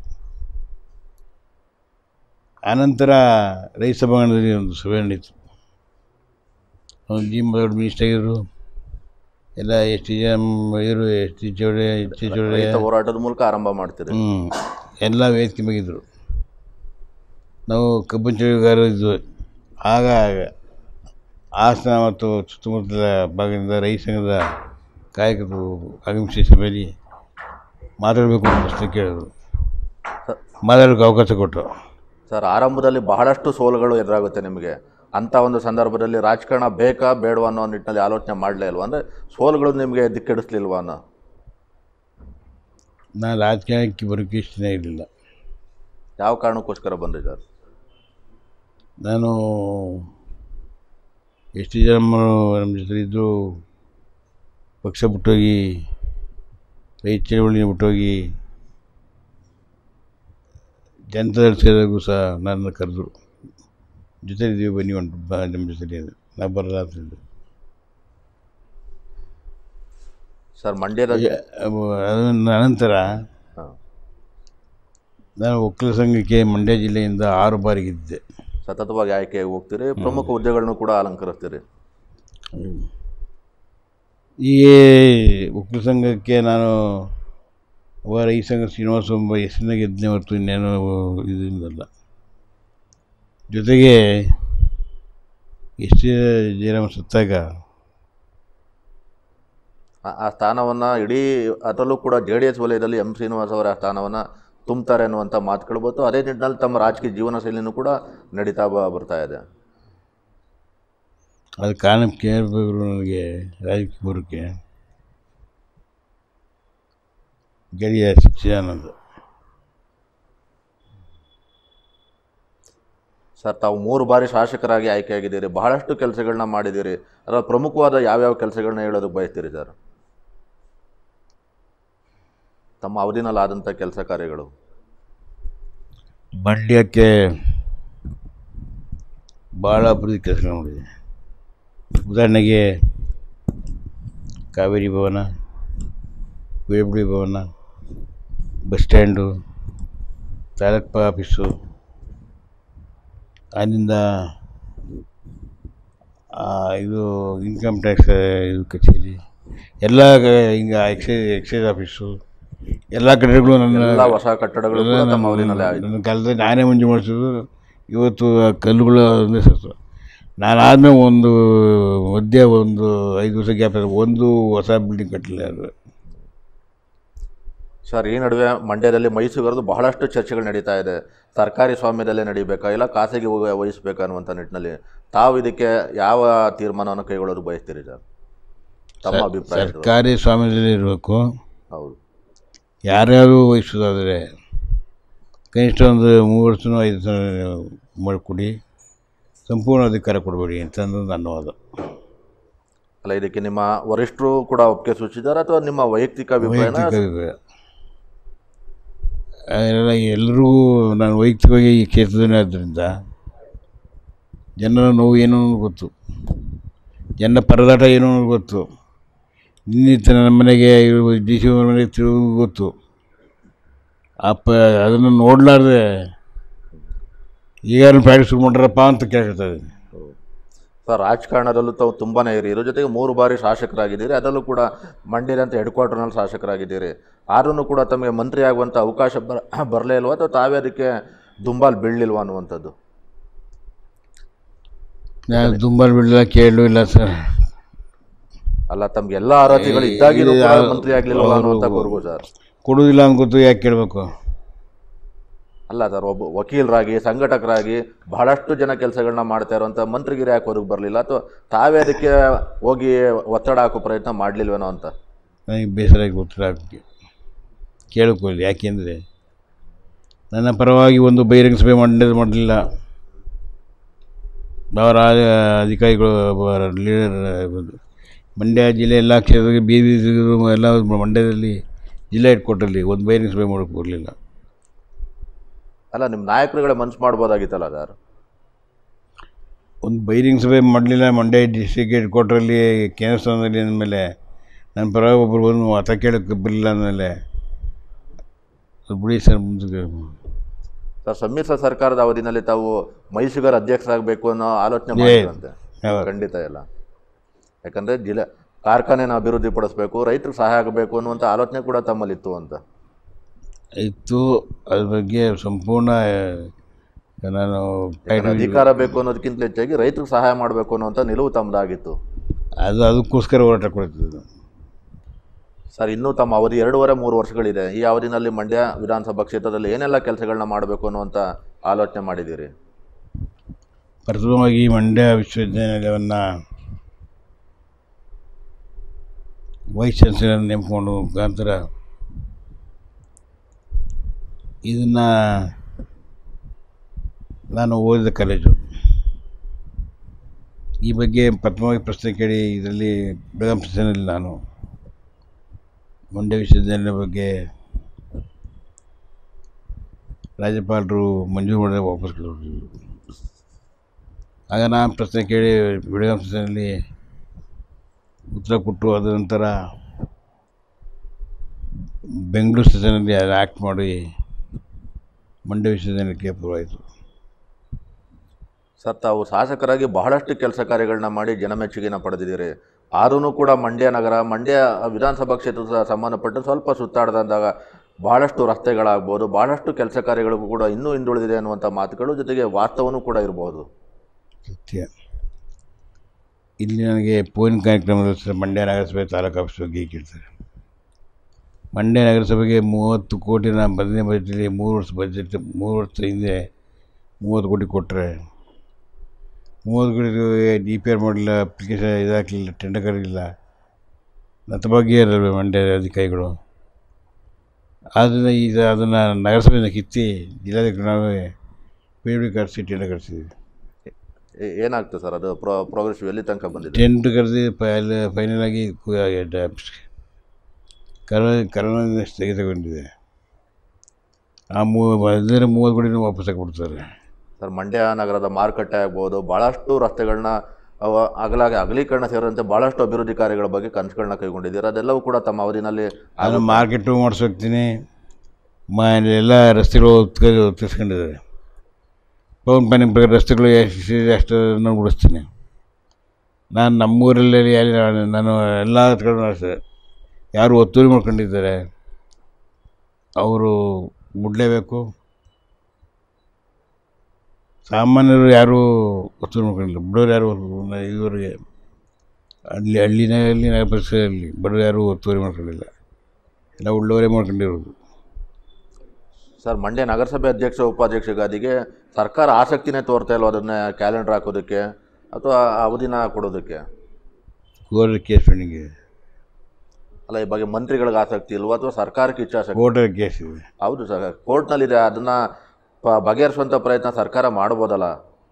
ಆನಂತರ ರೈತ ಸಭಾಂಗಣದಲ್ಲಿ ಒಂದು ಸಭೆ ನಡೀತು ಅವ್ನು ಜಿ ದೊಡ್ಡ ಮಿನಿಸ್ಟರ್ ಆಗಿದ್ರು ಎಲ್ಲ ಎಸ್ ಟಿ ಎಮ್ ಇವರು S T Chowde H T Chowde ರೈತ ಹೋರಾಟದ ಮೂಲಕ ಆರಂಭ ಮಾಡ್ತೀರಿ ಹ್ಞೂ ಎಲ್ಲ ವೇದಿಕೆ ಮೇಗಿದ್ರು ನಾವು ಕಬ್ಬಿನ ಚಳಿಗಾರ ಇದ್ವು ಆಗ ಹಾಸನ ಮತ್ತು ಸುತ್ತಮುತ್ತಲ ಭಾಗದಿಂದ ರೈತ ಸಂಘದ ಕಾಯಕರು ಆಗಮಿಸಿ ಸಭೆಯಲ್ಲಿ ಮಾತಾಡಬೇಕು ಅಂತ ಪ್ರಶ್ನೆ ಕೇಳಿದ್ರು ಮಾತಾಡೋಕ್ಕೆ ಅವಕಾಶ ಕೊಟ್ಟರು ಸರ್ ಆರಂಭದಲ್ಲಿ ಬಹಳಷ್ಟು ಸೋಲುಗಳು ಎದುರಾಗುತ್ತೆ ನಿಮಗೆ ಅಂಥ ಒಂದು ಸಂದರ್ಭದಲ್ಲಿ ರಾಜಕಾರಣ ಬೇಕಾ ಬೇಡವಾ ಅನ್ನೋ ನಿಟ್ಟಿನಲ್ಲಿ ಆಲೋಚನೆ ಮಾಡಲೇ ಇಲ್ವಾ ಅಂದರೆ ಸೋಲುಗಳು ನಿಮಗೆ ದಿಕ್ಕೆಡಿಸ್ಲಿಲ್ವಾ ಅನ್ನೋ ನಾನು ರಾಜಕೀಯಕ್ಕೆ ಬರೋಕ್ಕೆ ಇಷ್ಟನೇ ಇರಲಿಲ್ಲ ಯಾವ ಕಾರಣಕ್ಕೋಸ್ಕರ ಬಂದ್ರಿ ಸರ್ ನಾನು ಎಷ್ಟು ಜನ ನಮ್ಮ ಜೊತೆ ಇದ್ದರು ಪಕ್ಷ ಬಿಟ್ಟೋಗಿ ರೈತ ಚಳವಳಿನ ಬಿಟ್ಟೋಗಿ ಜನತಾದಳ ಸೇರಿದಾಗೂ ಸಹ ನನ್ನ ಕರೆದ್ರು ಜೊತೆ ಇದ್ದೀವಿ ಬನ್ನಿ ಒಂದು ಬಾ ನಮ್ಮ ಜೊತೆ ನಾ ಬರಲ್ಲ ಅಂತ ಹೇಳಿದೆ ಸರ್ ಮಂಡ್ಯದ ಅದರ ಅನಂತರ ಹಾಂ. ನಾನು ಒಕ್ಕಲ ಸಂಘಕ್ಕೆ ಮಂಡ್ಯ ಜಿಲ್ಲೆಯಿಂದ ಆರು ಬಾರಿ ಗೆದ್ದಿದ್ದೆ ಸತತವಾಗಿ ಆಯ್ಕೆಯಾಗಿ ಹೋಗ್ತೀರಿ ಪ್ರಮುಖ ಹುದ್ದೆಗಳನ್ನು ಕೂಡ ಅಲಂಕರಿಸ್ತೀರಿ ಈ ಒಕ್ಕಲ ಸಂಘಕ್ಕೆ ನಾನು ಒಬ್ಬ ರೈತ ಸಂಘ ಶ್ರೀನಿವಾಸ ಎಂಬ ಹೆಸರಿನ ಗೆದ್ದನೆ ಹೊರತು ಇನ್ನೇನು ಇದರಿಂದಲ್ಲ ಜೊತೆಗೆ ಎಷ್ಟೇ ಜಯರಾಮ ಸತ್ತಾಗ ಆ- ಆ ಸ್ಥಾನವನ್ನು ಇಡೀ ಅದರಲ್ಲೂ ಕೂಡ ಜೆ ಡಿ ಎಸ್ ವಲಯದಲ್ಲಿ ಎಂ ಶ್ರೀನಿವಾಸ್ ಅವರ ಆ ಸ್ಥಾನವನ್ನು ತುಂಬ್ತಾರೆ ಅನ್ನುವಂಥ ಮಾತುಗಳು ಬಂತು ಅದೇ ನಿಟ್ಟಿನಲ್ಲಿ ತಮ್ಮ ರಾಜಕೀಯ ಜೀವನ ಶೈಲಿನೂ ಕೂಡ ನಡೀತಾ ಬ- ಬರ್ತಾ ಇದೆ ಅದು ಕಾರಣ ಕೇಳಬೇಕು ನನಗೆ ರಾಜಕೀಯ ಬರೋಕ್ಕೆ ಗೆಳೆಯ ಸಚ್ಚಿದಾನಂದ ಸರ್ ತಾವು ಮೂರು ಬಾರಿ ಶಾಸಕರಾಗಿ ಆಯ್ಕೆಯಾಗಿದ್ದೀರಿ ಬಹಳಷ್ಟು ಕೆಲಸಗಳನ್ನ ಮಾಡಿದ್ದೀರಿ ಅದರ ಪ್ರಮುಖವಾದ ಯಾವ್ಯಾವ ಕೆಲಸಗಳನ್ನ ಹೇಳೋದಕ್ಕೆ ಬಯಸ್ತೀರಿ ಸರ್ ತಮ್ಮ ಅವಧಿನಲ್ಲಿ ಆದಂಥ ಕೆಲಸ ಕಾರ್ಯಗಳು ಮಂಡ್ಯಕ್ಕೆ ಭಾಳ ಅಭಿವೃದ್ಧಿ ಕೆಲಸ ಮಾಡಿದೆ ಉದಾಹರಣೆಗೆ ಕಾವೇರಿ ಭವನ ವೇಬುಡಿ ಭವನ ಬಸ್ ಸ್ಟ್ಯಾಂಡು ತಾಲೂಕು ಆಫೀಸು ಅಲ್ಲಿಂದ ಆ, ಇದು ಇನ್ಕಮ್ ಟ್ಯಾಕ್ಸ್ ಇದು ಕಚೇರಿ ಎಲ್ಲ ಕ- ಹಿಂಗೆ ಎಕ್ಸೈಸ್ ಎಕ್ಸೈಸ್ ಆಫೀಸು ಎಲ್ಲ ಕಡೆಗಳು ನನ್ನ ಎಲ್ಲ ಹೊಸ ಕಟ್ಟಡಗಳು ಕೂಡ ತಮ್ಮ ಅವಧಿನಲ್ಲೇ ಆಯಿತು ನನ್ನ ಕಾಲದಲ್ಲಿ ನಾನೇ ಮುಂಜೆ ಮಾಡಿಸೋದು ಇವತ್ತು ಆ ಕಲ್ಲುಗಳು ಒಂದೇ ಸತ್ತು ನಾನು ಆದಮೇಲೆ ಒಂದು ಮಧ್ಯೆ ಒಂದು ಐದು ವರ್ಷ ಗ್ಯಾಪ್ ಒಂದು ಹೊಸ ಬಿಲ್ಡಿಂಗ್ ಕಟ್ಟಲಿಲ್ಲ ಅದು ಸರ್ ಈ ನಡುವೆ ಮಂಡ್ಯದಲ್ಲಿ ಮೈಸೂರದು ಬಹಳಷ್ಟು ಚರ್ಚೆಗಳು ನಡೀತಾ ಇದೆ ಸರ್ಕಾರಿ ಸ್ವಾಮ್ಯದಲ್ಲೇ ನಡೀಬೇಕಾ ಇಲ್ಲ ಖಾಸಗಿ ವಹ- ವಹಿಸ್ಬೇಕಾ ಅನ್ನುವಂಥ ನಿಟ್ಟಿನಲ್ಲಿ ತಾವು ಇದಕ್ಕೆ ಯಾವ ತೀರ್ಮಾನವನ್ನು ಕೈಗೊಳ್ಳೋದು ಬಯಸ್ತೀರಿ ಸರ್ ತಮ್ಮ ಅಭಿಪ್ರಾಯ ಇದು. ಸರ್ಕಾರಿ ಸ್ವಾಮ್ಯದಲ್ಲಿ ಇರಬೇಕು ಹೌದು ಯಾರ್ಯಾರು ವಹಿಸೋದಾದರೆ ಕನಿಷ್ಠ ಒಂದು ಮೂರು ವರ್ಷನೂ ಐದು ವರ್ಷ ಮಾಡಿಕೊಡಿ ಸಂಪೂರ್ಣ ಅಧಿಕಾರ ಕೊಡಬೇಡಿ ಅಂತಂದು ನನ್ನ ವಾದ ಅಲ್ಲ ಇದಕ್ಕೆ ನಿಮ್ಮ ವರಿಷ್ಠರು ಕೂಡ ಒಪ್ಪಿಗೆ ಸೂಚಿಸಿದ್ದಾರೆ ಅಥವಾ ನಿಮ್ಮ ವೈಯಕ್ತಿಕ ಅಭಿಪ್ರಾಯನ ವೈಯಕ್ತಿಕ ಅಭಿಪ್ರಾಯ ಎಲ್ಲ ಎಲ್ಲರಿಗೂ ನಾನು ವೈಯಕ್ತಿಕವಾಗಿ ಈ ಕ್ಷೇತ್ರದಲ್ಲೇ ಆದ್ದರಿಂದ ಜನರ ನೋವು ಏನು ಅನ್ನೋದು ಗೊತ್ತು ಜನರ ಪರದಾಟ ಏನು ಅನ್ನೋದು ಗೊತ್ತು ನಿನ್ನಿತ್ತ ನನ್ನ ಮನೆಗೆ ಡಿ ಸಿ ಅವ್ರ ಮನೆಗೆ ತಿರುಗಿ ಗೊತ್ತು ಅಪ್ಪ ಅದನ್ನು ನೋಡಲಾರ್ದೆ ಈಗ ಪ್ರಾಕ್ಟೀಸ್ ಶುರು ಮಾಡ್ರಪ್ಪ ಅಂತ ಕೇಳ್ತಾ ಇದ್ದೀನಿ ಸರ್ ರಾಜಕಾರಣದಲ್ಲೂ ತಾವು ತುಂಬಾನೇ ಹಿರಿಯರು ಜೊತೆಗೆ ಮೂರು ಬಾರಿ ಶಾಸಕರಾಗಿದ್ದೀರಿ ಅದರಲ್ಲೂ ಕೂಡ ಮಂಡ್ಯದಂತ ಹೆಡ್ ಕ್ವಾರ್ಟರ್ನಲ್ಲಿ ಶಾಸಕರಾಗಿದ್ದೀರಿ ಆದ್ರೂ ಕೂಡ ತಮಗೆ ಮಂತ್ರಿ ಆಗುವಂಥ ಅವಕಾಶ ಬರ ಬರಲೇ ಇಲ್ವಾ ಅಥವಾ ತಾವೇ ಅದಕ್ಕೆ ದುಂಬಾಲ್ ಬೀಳಲಿಲ್ವಾ ಅನ್ನುವಂಥದ್ದು ನಾನು ತುಂಬ ಬಿಡಲಿಲ್ಲ ಕೇಳಲೂ ಇಲ್ಲ ಸರ್ ಅಲ್ಲ ತಮ್ಗೆ ಎಲ್ಲ ಅರ್ಹತೆಗಳು ಇದ್ದಾಗಿಯೂ ಕೂಡ ಇದು ಮಂತ್ರಿ ಆಗ್ಲಿಲ್ವಾ ಅನ್ನುವಂಥ ಕೂರ್ಗು ಸರ್ ಕೊಡೋದಿಲ್ಲ ಅಂತ ಗೊತ್ತು ಯಾಕೆ ಕೇಳಬೇಕು ಅಲ್ಲ ಸರ್ ಒಬ್ಬ ವಕೀಲರಾಗಿ ಸಂಘಟಕರಾಗಿ ಬಹಳಷ್ಟು ಜನ ಕೆಲಸಗಳನ್ನ ಮಾಡ್ತಾ ಇರುವಂಥ ಮಂತ್ರಿಗಿರಿ ಯಾಕೆ ಹೊರಗೆ ಬರಲಿಲ್ಲ ಅಥವಾ ತಾವೇ ಅದಕ್ಕೆ ಹೋಗಿ ಒತ್ತಡ ಹಾಕೋ ಪ್ರಯತ್ನ ಮಾಡಲಿಲ್ವೇನೋ ಅಂತ ನನಗೆ ಬೇಸರಾಗಿ ಉತ್ತರ ಹಾಕಿ ಕೇಳಿಕೊಳ್ಳಿ ಯಾಕೆಂದರೆ ನನ್ನ ಪರವಾಗಿ ಒಂದು ಬಹಿರಂಗ ಸಭೆ ಮಂಡ್ಯದ ಮಾಡಲಿಲ್ಲ ಅವರ ಅಧಿಕಾರಿಗಳು ಅವರ ಲೀಡರ್ ಮಂಡ್ಯ ಜಿಲ್ಲೆ ಎಲ್ಲ ಕ್ಷೇತ್ರಕ್ಕೆ ಬೀದಿ ಬೀದಿಗೂ ಎಲ್ಲ ಮಂಡ್ಯದಲ್ಲಿ ಜಿಲ್ಲಾ ಹೆಡ್ ಕ್ವಾರ್ಟರ್ಲಿ ಒಂದು ಬಹಿರಂಗ ಸಭೆ ಮಾಡೋಕ್ಕೆ ಬರಲಿಲ್ಲ ಅಲ್ಲ ನಿಮ್ಮ ನಾಯಕರುಗಳೇ ಮನ್ಸು ಮಾಡ್ಬೋದಾಗಿತ್ತಲ್ಲ ಸರ್ ಒಂದು ಬಹಿರಂಗ ಸಭೆ ಮಾಡಲಿಲ್ಲ ಮಂಡ್ಯ ಡಿಸ್ಟ್ರಿಕ್ಟ್ ಹೆಡ್ ಕ್ವಾರ್ಟ್ರಲ್ಲಿ ಕೇಂದ್ರ ಸ್ಥಾನದಲ್ಲಿ ಅಂದಮೇಲೆ ನನ್ನ ಪರವಾಗಿ ಒಬ್ಬರು ಬಂದು ಮತ ಕೇಳೋಕ್ಕೆ ಬರಲಿಲ್ಲ ಅಂದಮೇಲೆ ಅದು ಬಿಡಿ ಸರ್ ಮುಂದಕ್ಕೆ ಸರ್ ಸಮ್ಮಿಶ್ರ ಸರ್ಕಾರದ ಅವಧಿನಲ್ಲಿ ತಾವು ಮೈಸೂಗರ ಅಧ್ಯಕ್ಷರಾಗಬೇಕು ಅನ್ನೋ ಆಲೋಚನೆ ಮಾಡಿದ್ರಂತೆ ಹೌದು. ಖಂಡಿತ ಇಲ್ಲ ಯಾಕಂದ್ರೆ ಜಿಲ್ಲೆ ಕಾರ್ಖಾನೆನ ಅಭಿವೃದ್ಧಿ ಪಡಿಸ್ಬೇಕು ರೈತರಿಗೆ ಸಹಾಯ ಆಗಬೇಕು ಅನ್ನುವಂಥ ಆಲೋಚನೆ ಕೂಡ ತಮ್ಮಲ್ಲಿತ್ತು ಅಂತ ಇತ್ತು ಅದ್ರ ಬಗ್ಗೆ ಸಂಪೂರ್ಣ ನಾನು ಯಾಕಂದ್ರೆ ಅಧಿಕಾರ ಬೇಕು ಅನ್ನೋದಕ್ಕಿಂತ ಹೆಚ್ಚಾಗಿ ರೈತರಿಗೆ ಸಹಾಯ ಮಾಡಬೇಕು ಅನ್ನುವಂಥ ನಿಲುವು ತಮ್ಮದಾಗಿತ್ತು ಅದು ಅದಕ್ಕೋಸ್ಕರ ಹೋರಾಟ ಕೊಡ್ತಿದ್ದು ಸರ್ ಇನ್ನೂ ತಮ್ಮ ಅವಧಿ ಎರಡೂವರೆ ಮೂರು ವರ್ಷಗಳಿದೆ ಈ ಅವಧಿನಲ್ಲಿ ಮಂಡ್ಯ ವಿಧಾನಸಭಾ ಕ್ಷೇತ್ರದಲ್ಲಿ ಏನೆಲ್ಲ ಕೆಲಸಗಳನ್ನ ಮಾಡಬೇಕು ಅನ್ನುವಂಥ ಆಲೋಚನೆ ಮಾಡಿದ್ದೀರಿ ಪ್ರಥಮವಾಗಿ ಮಂಡ್ಯ ವಿಶ್ವವಿದ್ಯಾನಿಲಯವನ್ನು ವೈಸ್ ಚಾನ್ಸಲರ್ ನೇಮಕೊಂಡು ಮುಖಾಂತರ ಇದನ್ನು ನಾನು ಓದಿದ ಕಾಲೇಜು ಈ ಬಗ್ಗೆ ಪ್ರಥಮವಾಗಿ ಪ್ರಶ್ನೆ ಕೇಳಿ ಇದರಲ್ಲಿ ಬೆಳಗಾಂ ಸೆಷನಲ್ಲಿ ನಾನು ಮಂಡ್ಯ ವಿಶ್ವವಿದ್ಯಾನಿಲಯ ಬಗ್ಗೆ ರಾಜ್ಯಪಾಲರು ಮಂಜೂರು ಮಾಡಿದ ವಾಪಸ್ ಕಳಿಸಿದ್ರು ಆಗ ನಾನು ಪ್ರಶ್ನೆ ಕೇಳಿ ಬೆಳಗಾಂ ಸೆಷನಲ್ಲಿ ಉತ್ತರ ಕೊಟ್ಟು ಅದ ನಂತರ ಬೆಂಗಳೂರು ಸೆಷನಲ್ಲಿ ಅದು ಆ್ಯಕ್ಟ್ ಮಾಡಿ ಮಂಡ್ಯ ವಿಶ್ವವಿದ್ಯಾನಿಲಯಕ್ಕೆ ಅಪ್ರೂವ್ ಸರ್ ತಾವು ಶಾಸಕರಾಗಿ ಬಹಳಷ್ಟು ಕೆಲಸ ಕಾರ್ಯಗಳನ್ನ ಮಾಡಿ ಜನಮೆಚ್ಚುಗೆನ ಪಡೆದಿದ್ದೀರಿ ಆದ್ರೂ ಕೂಡ ಮಂಡ್ಯ ನಗರ ಮಂಡ್ಯ ವಿಧಾನಸಭಾ ಕ್ಷೇತ್ರದ ಸಂಬಂಧಪಟ್ಟು ಸ್ವಲ್ಪ ಸುತ್ತಾಡದಂದಾಗ ಬಹಳಷ್ಟು ರಸ್ತೆಗಳಾಗ್ಬೋದು ಬಹಳಷ್ಟು ಕೆಲಸ ಕಾರ್ಯಗಳಿಗೂ ಕೂಡ ಇನ್ನೂ ಹಿಂದುಳಿದಿದೆ ಅನ್ನುವಂಥ ಮಾತುಗಳು ಜೊತೆಗೆ ವಾಸ್ತವನೂ ಕೂಡ ಇರಬಹುದು ಸತ್ಯ ಇಲ್ಲಿ ನನಗೆ ಫೋನ್ ಕಾರ್ಯಕ್ರಮದ ಹೆಸರು ಮಂಡ್ಯ ನಗರಸಭೆ ತಾಲೂಕು ಆಫೀಸ್ ಬಗ್ಗೆ ಕೇಳ್ತಾರೆ ಮಂಡ್ಯ ನಗರಸಭೆಗೆ ಮೂವತ್ತು ಕೋಟಿನ ಮೊದಲನೇ ಬಜೆಟಲ್ಲಿ ಮೂರು ವರ್ಷ ಬಜೆಟ್ ಮೂರು ವರ್ಷ ಹಿಂದೆ ಮೂವತ್ತು ಕೋಟಿ ಕೊಟ್ಟರೆ ಮೂವತ್ತು ಕೋಟಿ ಡಿ ಪಿ ಆರ್ ಮಾಡಲಿಲ್ಲ ಅಪ್ಲಿಕೇಶನ್ ಇದಾಗಲಿಲ್ಲ ಟೆಂಡರ್ ಕರೀಲಿಲ್ಲ ನನ್ನ ಬಗ್ಗೆ ಇರಲ್ವೇ ಮಂಡ್ಯ ಅಧಿಕಾರಿಗಳು ಆದ್ದರಿಂದ ಈಗ ಅದನ್ನು ನಗರಸಭೆಯಿಂದ ಕಿತ್ತಿ ಜಿಲ್ಲಾಧಿಕಾರಿ ನಾವೇ ಪಿ ಡಿ ಕರೆಸಿ ಟೆಂಡರ್ ಕರೆಸಿದ್ವಿ ಏ- ಏನಾಗ್ತದೆ ಸರ್ ಅದು ಪ್ರೋ ಪ್ರೋಗ್ರೆಸಿವ್ ಎಲ್ಲಿ ತನಕ ಬಂದಿದೆ ಟೆಂಟ್ ಕರೆದು ಫೈಲ್ ಫೈನಲ್ ಆಗಿ ಕರೋನಾ ಕರೋನಾದಿಂದ ಸ್ಥಗಿತಗೊಂಡಿದೆ ಆ ಮೂ ಹದಿನೈದು ಮೂವತ್ತು ಕೋಟಿನೂ ವಾಪಸ್ ಹಾಕ್ಬಿಡ್ತಾರೆ ಸರ್ ಮಂಡ್ಯ ನಗರದ ಮಾರುಕಟ್ಟೆ ಆಗ್ಬೋದು ಭಾಳಷ್ಟು ರಸ್ತೆಗಳನ್ನ ಅವ ಅಗಲಾಗಿ ಅಗಲೀಕರಣ ಸೇರಿದಂತೆ ಭಾಳಷ್ಟು ಅಭಿವೃದ್ಧಿ ಕಾರ್ಯಗಳ ಬಗ್ಗೆ ಕನಸುಗಳನ್ನ ಕೈಗೊಂಡಿದ್ದೀರಿ ಅದೆಲ್ಲವೂ ಕೂಡ ತಮ್ಮ ಅವಧಿನಲ್ಲಿ ಅದು ಮಾರ್ಕೆಟು ಮಾಡಿಸೋಗ್ತೀನಿ ಮ ಎಲ್ಲ ರಸ್ತೆಗಳು ಒತ್ಕ ಒತ್ತಿಸ್ಕೊಂಡಿದ್ದಾರೆ ಪವನ್ ಪ್ಲಾನಿಂಗ್ ಪ್ರಕಾರ ರಸ್ತೆಗಳು ಎಷ್ಟು ಅಷ್ಟು ನಾನು ಬಿಡಿಸ್ತೀನಿ ನಾನು ನಮ್ಮೂರಲ್ಲಿ ಎಲ್ಲಿ ನಾನು ಎಲ್ಲ ಕಡೆ ಅಷ್ಟೇ ಯಾರು ಒತ್ತುವರಿ ಮಾಡ್ಕೊಂಡಿದ್ದಾರೆ ಅವರು ಬಿಡಲೇಬೇಕು ಸಾಮಾನ್ಯರು ಯಾರೂ ಒತ್ತುವರಿ ಮಾಡ್ಕೊಂಡಿಲ್ಲ ಬಡವರು ಯಾರು ಇದುವರೆಗೆ ಅಲ್ಲಿ ಹಳ್ಳಿನಲ್ಲಿ ನಗರ ಪರಿಸರದಲ್ಲಿ ಬಡವರು ಯಾರೂ ಒತ್ತುವರಿ ಮಾಡ್ಕೊಂಡಿಲ್ಲ ಎಲ್ಲ ಉಳ್ಳವರೇ ಮಾಡ್ಕೊಂಡಿರೋದು ಸರ್ ಮಂಡ್ಯ ನಗರಸಭೆ ಅಧ್ಯಕ್ಷ ಉಪಾಧ್ಯಕ್ಷ ಗಾದಿಗೆ ಸರ್ಕಾರ ಆಸಕ್ತಿನೇ ತೋರ್ತಾ ಇಲ್ವ ಅದನ್ನ ಕ್ಯಾಲೆಂಡರ್ ಹಾಕೋದಕ್ಕೆ ಅಥವಾ ಅವಧಿನ ಕೊಡೋದಕ್ಕೆ ಕೋರ್ಟ್ ಕೇಸ್ ಪೆಂಡಿಂಗ್ ಇದೆ ಅಲ್ಲ ಈ ಬಗ್ಗೆ ಮಂತ್ರಿಗಳಿಗೆ ಆಸಕ್ತಿ ಇಲ್ವಾ ಅಥವಾ ಸರ್ಕಾರಕ್ಕೆ ಇಚ್ಛಾಶಕ್ತಿ ಕೋರ್ಟಲ್ಲಿ ಕೇಸ್ ಇದೆ ಹೌದು ಸರ್ ಕೋರ್ಟ್ನಲ್ಲಿದೆ ಅದನ್ನ ಪ- ಬಗೆಹರಿಸುವಂಥ ಪ್ರಯತ್ನ ಸರ್ಕಾರ ಮಾಡ್ಬೋದಲ್ಲ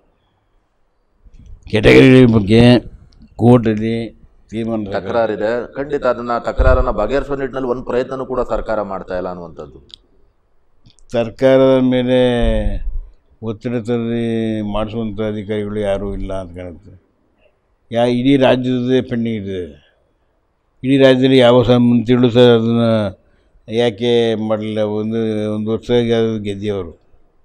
ಕೆಟಗರಿ ಬಗ್ಗೆ ಕೋರ್ಟಲ್ಲಿ ತೀರ್ಮಾನ ತಕರಾರಿದೆ ಖಂಡಿತ ಅದನ್ನ ತಕರಾರನ್ನ ಬಗೆಹರಿಸುವ ನಿಟ್ಟಿನಲ್ಲಿ ಒಂದು ಪ್ರಯತ್ನನೂ ಕೂಡ ಸರ್ಕಾರ ಮಾಡ್ತಾ ಇಲ್ಲ ಅನ್ನುವಂಥದ್ದು ಸರ್ಕಾರದ ಮೇಲೆ ಒತ್ತಡ ತರಲಿ ಮಾಡಿಸುವಂಥ ಅಧಿಕಾರಿಗಳು ಯಾರೂ ಇಲ್ಲ ಅಂತ ಕಾಣುತ್ತೆ ಯಾ ಇಡೀ ರಾಜ್ಯದ ಪೆಂಡಿಂಗ್ ಇದೆ ಇಡೀ ರಾಜ್ಯದಲ್ಲಿ ಯಾವ ಸಹ ಮಂತ್ರಿಗಳು ಸಹ ಅದನ್ನು ಯಾಕೆ ಮಾಡಲಿಲ್ಲ ಒಂದು ಒಂದು ವರ್ಷ ಅದು ಗೆದ್ದಿಯವರು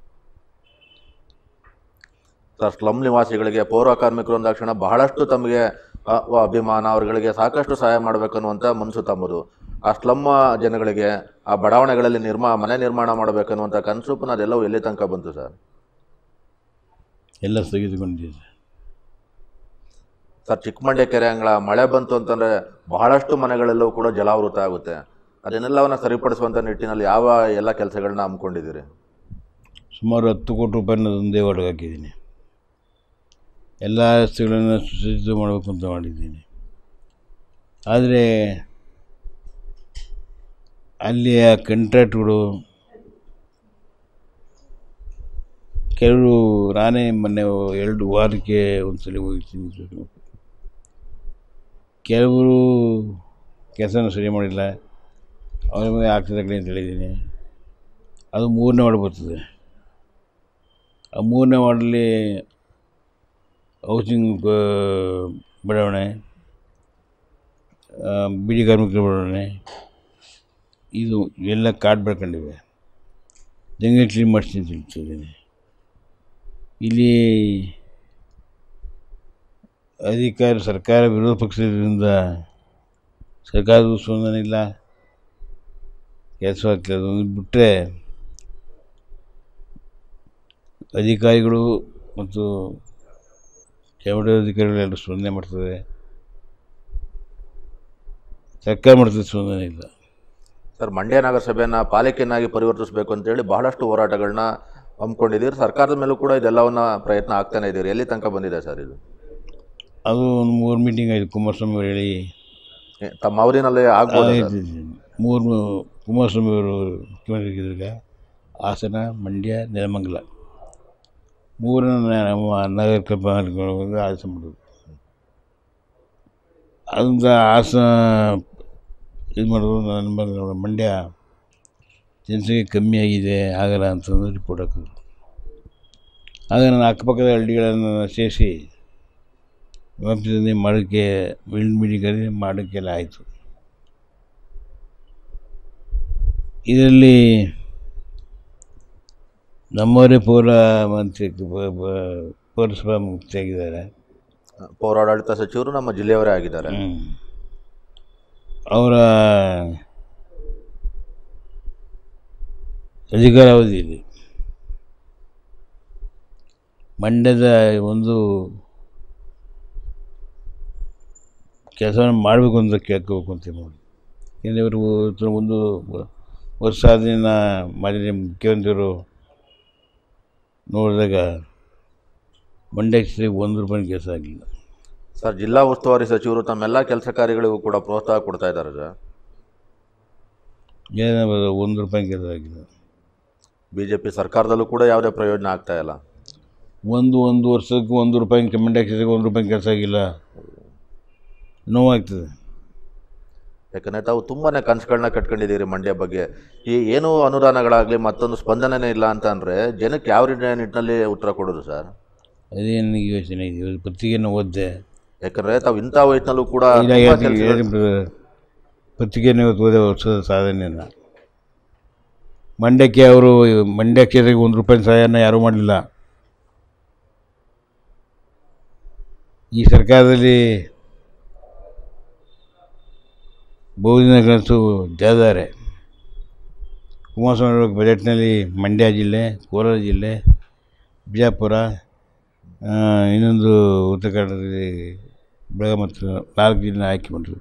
ಸರ್ ಸ್ಲಮ್ ನಿವಾಸಿಗಳಿಗೆ ಪೌರ ಕಾರ್ಮಿಕರು ಅಂದಾಕ್ಷಣ ಬಹಳಷ್ಟು ತಮಗೆ ಅ, ವ- ಅಭಿಮಾನ ಅವರುಗಳಿಗೆ ಸಾಕಷ್ಟು ಸಹಾಯ ಮಾಡಬೇಕನ್ನುವಂಥ ಮನಸ್ಸು ತಮ್ಮದು ಆ ಸ್ಲಮ್ ಜನಗಳಿಗೆ ಆ ಬಡಾವಣೆಗಳಲ್ಲಿ ನಿರ್ಮಾ ಮನೆ ನಿರ್ಮಾಣ ಮಾಡಬೇಕನ್ನುವಂಥ ಕನಸು ಪುನಃ ಅದೆಲ್ಲವೂ ಎಲ್ಲಿ ತನಕ ಬಂತು ಸರ್ ಎಲ್ಲ ಸ್ಥಗಿತಗೊಂಡಿದೆ ಸರ್ ಚಿಕ್ಕಮಂಡ್ಯ ಕೆರೆ ಅಂಗಳ ಮಳೆ ಬಂತು ಅಂತಂದರೆ ಬಹಳಷ್ಟು ಮನೆಗಳೆಲ್ಲವೂ ಕೂಡ ಜಲಾವೃತ ಆಗುತ್ತೆ ಅದನ್ನೆಲ್ಲವನ್ನ ಸರಿಪಡಿಸುವಂಥ ನಿಟ್ಟಿನಲ್ಲಿ ಯಾವ ಎಲ್ಲ ಕೆಲಸಗಳನ್ನ ಹಮ್ಮಿಕೊಂಡಿದ್ದೀರಿ ಸುಮಾರು ಹತ್ತು ಕೋಟಿ ರೂಪಾಯಿನ ಒಂದೇ ಒಳಗೆ ಹಾಕಿದ್ದೀನಿ ಎಲ್ಲ ರಸ್ತೆಗಳನ್ನು ಸುಸಜ್ಜಿತ ಮಾಡಬೇಕು ಅಂತ ಮಾಡಿದ್ದೀನಿ ಆದರೆ ಅಲ್ಲಿಯ ಕಂಟ್ರಾಕ್ಟ್ಗಳು ಕೆಲವರು ನಾನೇ ಮೊನ್ನೆ ಎರಡು ವಾರಕ್ಕೆ ಒಂದ್ಸಲ ಹೋಗ್ತೀನಿ ಕೆಲವರು ಕೆಲಸನ ಸರಿ ಮಾಡಿಲ್ಲ ಅವ್ರ ಮೇಲೆ ಆಗ್ತದೆ ಅಂತ ಹೇಳಿದ್ದೀನಿ ಅದು ಮೂರನೇ ವಾರ್ಡ್ ಬರ್ತದೆ ಆ ಮೂರನೇ ವಾರ್ಡಲ್ಲಿ ಹೌಸಿಂಗ್ ಬ- ಬಡಾವಣೆ ಆ, ಬೀಡಿ ಕಾರ್ಮಿಕರ ಬಡಾವಣೆ ಇದು ಎಲ್ಲ ಕಾರ್ಡ್ ಬೆಳ್ಕೊಂಡಿವೆ ಜಂಗಲ್ ಕ್ಲೀನ್ ಮಾಡಿಸ್ತೀನಿ ಅಂತ ಹೇಳ್ತಿದ್ದೀನಿ ಇಲ್ಲಿ ಅಧಿಕಾರ ಸರ್ಕಾರ ವಿರೋಧ ಪಕ್ಷದಿಂದ ಸರ್ಕಾರದ ಸ್ಪಂದನೆ ಇಲ್ಲ ಕೆಲಸ ಆಗ್ತಿಲ್ಲ ಅದನ್ನು ಬಿಟ್ಟರೆ ಅಧಿಕಾರಿಗಳು ಮತ್ತು ಕೆಳಗಡೆ ಅಧಿಕಾರಿಗಳೆಲ್ಲ ಸ್ಪಂದನೆ ಮಾಡ್ತದೆ ಸರ್ಕಾರ ಮಾಡ್ತದೆ ಸ್ಪಂದನೆ ಇಲ್ಲ ಸರ್ ಮಂಡ್ಯ ನಗರಸಭೆಯನ್ನು ಪಾಲಿಕೆಯನ್ನಾಗಿ ಪರಿವರ್ತಿಸಬೇಕು ಅಂತೇಳಿ ಬಹಳಷ್ಟು ಹೋರಾಟಗಳನ್ನ ಹಮ್ಮಿಕೊಂಡಿದ್ದೀರಿ ಸರ್ಕಾರದ ಮೇಲೂ ಕೂಡ ಇದೆಲ್ಲವನ್ನ ಪ್ರಯತ್ನ ಆಗ್ತಾನೆ ಇದ್ದೀರಿ ಎಲ್ಲಿ ತನಕ ಬಂದಿದೆ ಸರ್ ಇದು ಅದು ಒಂದು ಮೂರು ಮೀಟಿಂಗ್ ಆಯಿತು ಕುಮಾರಸ್ವಾಮಿ ಅವರು ಹೇಳಿ ಏ, ತಮ್ಮ ಅವಧಿನಲ್ಲಿ ಆಗ್ಬೋದು ಸರ್? ಮೂರು ಕುಮಾರಸ್ವಾಮಿ ಅವರು ಮುಖ್ಯಮಂತ್ರಿ ಹಾಸನ ಮಂಡ್ಯ ನೆಲಮಂಗಲ ಮೂರನ್ನು ನಮ್ಮ ನಗರ ಪಾಲಿಕೆಗಳು ಆದೇಶ ಮಾಡೋದು ಅದರಿಂದ ಹಾಸನ ಇದು ಮಾಡೋದು ನಮ್ಮ ಮಂಡ್ಯ ಜನಸಂಖ್ಯೆ ಕಮ್ಮಿ ಆಗಿದೆ ಆಗಲ್ಲ ಅಂತಂದು ರಿಪೋರ್ಟ್ ಹಾಕಿದ್ರು ಆಗ ನಾನು ಅಕ್ಕಪಕ್ಕದ ಹಳ್ಳಿಗಳನ್ನು ಸೇರಿಸಿ ವ್ಯಾಪ್ತಿಯಲ್ಲಿ ಮಾಡೋಕ್ಕೆ ಬಿಲ್ಡ್ ಮೀಟಿಂಗಲ್ಲಿ ಮಾಡೋಕ್ಕೆಲ್ಲ ಆಯಿತು ಇದರಲ್ಲಿ ನಮ್ಮವರೇ ಪೌರ ಮಂತ್ರಿ ಪ- ಪ- ಪೌರಸಭಾ ಮುಕ್ತಿಯಾಗಿದ್ದಾರೆ ಪೌರಾಡಳಿತ ಸಚಿವರು ನಮ್ಮ ಜಿಲ್ಲೆಯವರೇ ಆಗಿದ್ದಾರೆ ಅವರ ಅಧಿಕಾರಾವಧಿಯಲ್ಲಿ ಮಂಡ್ಯದ ಒಂದು ಕೆಲಸವನ್ನು ಮಾಡಬೇಕು ಅಂತ ಕೇಳ್ಕೋಬೇಕು ಅಂತ ನೋಡಿ ಯಾಕೆಂದರೆ ಇವರು ತ- ಒಂದು ವ- ವರ್ಷ ದಿನ ಮಾಜಿ ಮುಖ್ಯಮಂತ್ರಿಗಳು ನೋಡಿದಾಗ ಮಂಡ್ಯ ಕ್ಷೇತ್ರಕ್ಕೆ ಒಂದು ರೂಪಾಯಿ ಕೆಲಸ ಆಗಲಿಲ್ಲ ಸರ್ ಜಿಲ್ಲಾ ಉಸ್ತುವಾರಿ ಸಚಿವರು ತಮ್ಮೆಲ್ಲ ಕೆಲಸ ಕಾರ್ಯಗಳಿಗೂ ಕೂಡ ಪ್ರೋತ್ಸಾಹ ಕೊಡ್ತಾ ಇದ್ದಾರೆ ಸರ್ ಏನಾಗ್ಬೋದು ಒಂದು ರೂಪಾಯಿ ಕೆಲಸ ಆಗಿಲ್ಲ ಬಿ ಜೆ ಪಿ ಸರ್ಕಾರದಲ್ಲೂ ಕೂಡ ಯಾವುದೇ ಪ್ರಯೋಜನ ಆಗ್ತಾ ಇಲ್ಲ ಒಂದು ಒಂದು ವರ್ಷಕ್ಕೆ ಒಂದು ರೂಪಾಯಿ ಮಂಡ್ಯ ಕ್ಷೇತ್ರಕ್ಕೆ ಒಂದು ರೂಪಾಯಿ ಕೆಲಸ ಆಗಿಲ್ಲ ನೋವಾಗ್ತದೆ ಯಾಕಂದರೆ ತಾವು ತುಂಬಾ ಕನಸುಗಳನ್ನ ಕಟ್ಕೊಂಡಿದ್ದೀರಿ ಮಂಡ್ಯ ಬಗ್ಗೆ ಈ ಏನೂ ಅನುದಾನಗಳಾಗಲಿ ಮತ್ತೊಂದು ಸ್ಪಂದನೆನೇ ಇಲ್ಲ ಅಂತ ಅಂದರೆ ಜನಕ್ಕೆ ಯಾವ ರೀತಿಯ ನಿಟ್ಟಿನಲ್ಲಿ ಉತ್ತರ ಕೊಡೋದು ಸರ್ ಅದೇ ನನಗೆ ಯೋಚನೆ ಇದೆ ಇವತ್ತು ಪತ್ರಿಕೆಯನ್ನು ಓದಿದೆ ಯಾಕಂದರೆ ತಾವು ಇಂಥ ವಯಸ್ಸಿನಲ್ಲೂ ಕೂಡ ಇಲ್ಲ ತುಂಬಾ ಹೇಳ್ತೀನಿ, ಕೆಲ್ಸಗಳು- ಹೇಳ್ತೀನಿ brother. ಪತ್ರಿಕೆಯನ್ನು ಇವತ್ತು ಓದೇ ವರ್ಷದ ಸಾಧನೆಯನ್ನು ಮಂಡ್ಯಕ್ಕೆ ಅವರು ಮಂಡ್ಯ ಕ್ಷೇತ್ರಕ್ಕೆ ಒಂದು ರೂಪಾಯಿ ಸಹಾಯನ ಯಾರೂ ಮಾಡಲಿಲ್ಲ ಈ ಸರ್ಕಾರದಲ್ಲಿ ಬಹುದಿನ ಕನಸು ಜಾದಾರೆ ಕುಮಾರಸ್ವಾಮಿ ಬಜೆಟ್ನಲ್ಲಿ ಮಂಡ್ಯ ಜಿಲ್ಲೆ ಕೋಲಾರ ಜಿಲ್ಲೆ ಬಿಜಾಪುರ ಆ, ಇನ್ನೊಂದು ಉತ್ತರ ಕನ್ನಡದಲ್ಲಿ ಬೆಳಗಾವಿ ಮತ್ತು ನಾಲ್ಕು ಜಿಲ್ಲೆ ಆಯ್ಕೆ ಮಾಡಿದ್ರು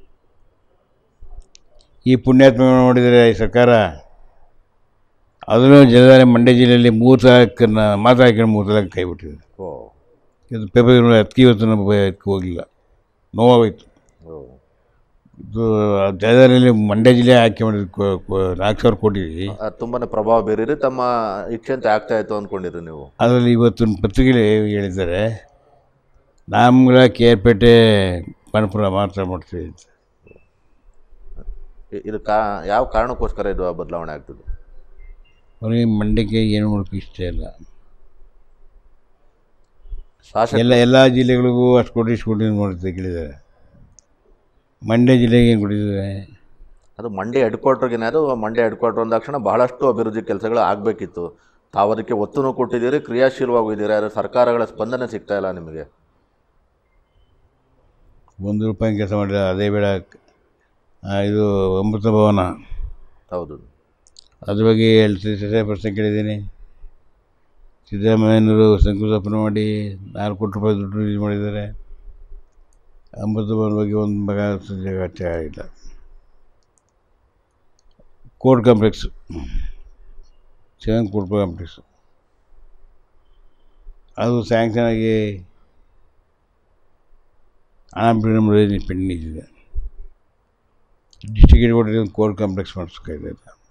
ಈ ಪುಣ್ಯಾತ್ಮ ನೋಡಿದರೆ ಈ ಸರ್ಕಾರ ಅದನ್ನು ಜನರ ಮಂಡ್ಯ ಜಿಲ್ಲೆಯಲ್ಲಿ ಮೂರು ತಾರೀಕನ್ನು ಮಾತ್ರ ಹಾಕೊಂಡು ಮೂರು ತಾರೀಕು ಕೈ ಬಿಟ್ಟಿದೆ ಓ ಇದು ಪೇಪರ್ ಅದಕ್ಕೆ ಇವತ್ತು ನಮ್ಮ ಅದಕ್ಕೆ ಹೋಗಿಲ್ಲ ನೋವಾಗೋಯ್ತು ಓ ಇದು ಜನರಲ್ಲಿ ಮಂಡ್ಯ ಜಿಲ್ಲೆ ಆಯ್ಕೆ ಮಾಡಿದ್ರು ಕೊ- ಕೊ- ನಾಲ್ಕು ಸಾವಿರ ಕೋಟಿ ಅದು ತುಂಬಾನೇ ಪ್ರಭಾವ ಬೀರಿರಿ ತಮ್ಮ ಇಚ್ಛೆಂತೆ ಆಗ್ತಾ ಇತ್ತು ಅಂದ್ಕೊಂಡಿರಿ ನೀವು ಅದರಲ್ಲಿ ಇವತ್ತು ಪತ್ರಿಕೆಯಲ್ಲಿ ಹೇಳಿದ್ದಾರೆ ನಮ್ಗಳ ಕೆ ಆರ್ ಪೇಟೆ ಮಣಪುರ ಮಾತ್ರ ಮಾಡ್ತೀವಿ ಅಂತ ಇ- ಇದು ಕಾ ಯಾವ ಕಾರಣಕ್ಕೋಸ್ಕರ ಇದು ಬದಲಾವಣೆ ಆಗ್ತದೆ ಅವ್ರಿಗೆ ಮಂಡ್ಯಕ್ಕೆ ಏನು ಮಾಡೋಕ್ಕೆ ಇಷ್ಟ ಇಲ್ಲ ಶಾಸಕ ಎಲ್ಲ ಎಲ್ಲ ಜಿಲ್ಲೆಗಳಿಗೂ ಅಷ್ಟು ಕೋಟಿ ಇಷ್ಟು ಕೋಟಿ ಮಾಡ್ತಾರೆ ಕೇಳಿದ್ದಾರೆ ಮಂಡ್ಯ ಜಿಲ್ಲೆಗೆ ಏನು ಕೊಟ್ಟಿದ್ದಾರೆ ಅದು ಮಂಡ್ಯ ಹೆಡ್ ಕ್ವಾರ್ಟರ್ಗೆ ಅದು ಮಂಡ್ಯ ಹೆಡ್ ಕ್ವಾರ್ಟರ್ ಅಂದ ತಕ್ಷಣ ಬಹಳಷ್ಟು ಅಭಿವೃದ್ಧಿ ಕೆಲಸಗಳು ಆಗಬೇಕಿತ್ತು ತಾವು ಅದಕ್ಕೆ ಒತ್ತನ್ನು ಕೊಟ್ಟಿದ್ದೀರಿ ಕ್ರಿಯಾಶೀಲವಾಗಿದ್ದೀರಿ ಆದರೆ ಸರ್ಕಾರಗಳ ಸ್ಪಂದನೆ ಸಿಗ್ತಾ ಇಲ್ಲ ನಿಮಗೆ ಒಂದು ರೂಪಾಯಿ ಕೆಲಸ ಮಾಡಿಲ್ಲ ಅದೇ ಬೇಡ ಆ, ಇದು ಅಮೃತ ಭವನ ಹೌದು ಅದ್ರ ಬಗ್ಗೆ ಎರಡು ಪ್ರಶ್ನೆ ಕೇಳಿದ್ದೀನಿ ಸಿದ್ದರಾಮಯ್ಯನವರು ಶಂಕುಸ್ಥಾಪನೆ ಮಾಡಿ ನಾಲ್ಕು ಕೋಟಿ ರೂಪಾಯಿ ದುಡ್ಡು ರಿಲೀಸ್ ಮಾಡಿದ್ದಾರೆ ಅಮೃತ ಭವನ ಬಗ್ಗೆ ಒಂದು ಮಗ ಚರ್ಚೆ ಆಗಿಲ್ಲ court complex seven court complex ಅದು ಸ್ಯಾಂಕ್ಷನ್ ಆಗಿ ಹಣ ಬಿಡುಗಡೆ ಪೆಂಡಿಂಗ್ ಇದೆ ಡಿಸ್ಟ್ರಿಕ್ಟ್ ಹೆಡ್ಕ್ವಾರ್ಟರ್ ಒಂದು ಕೋರ್ಟ್ ಕಾಂಪ್ಲೆಕ್ಸ್ ಮಾಡಿಸ್ಬೇಕಾಗಿದೆ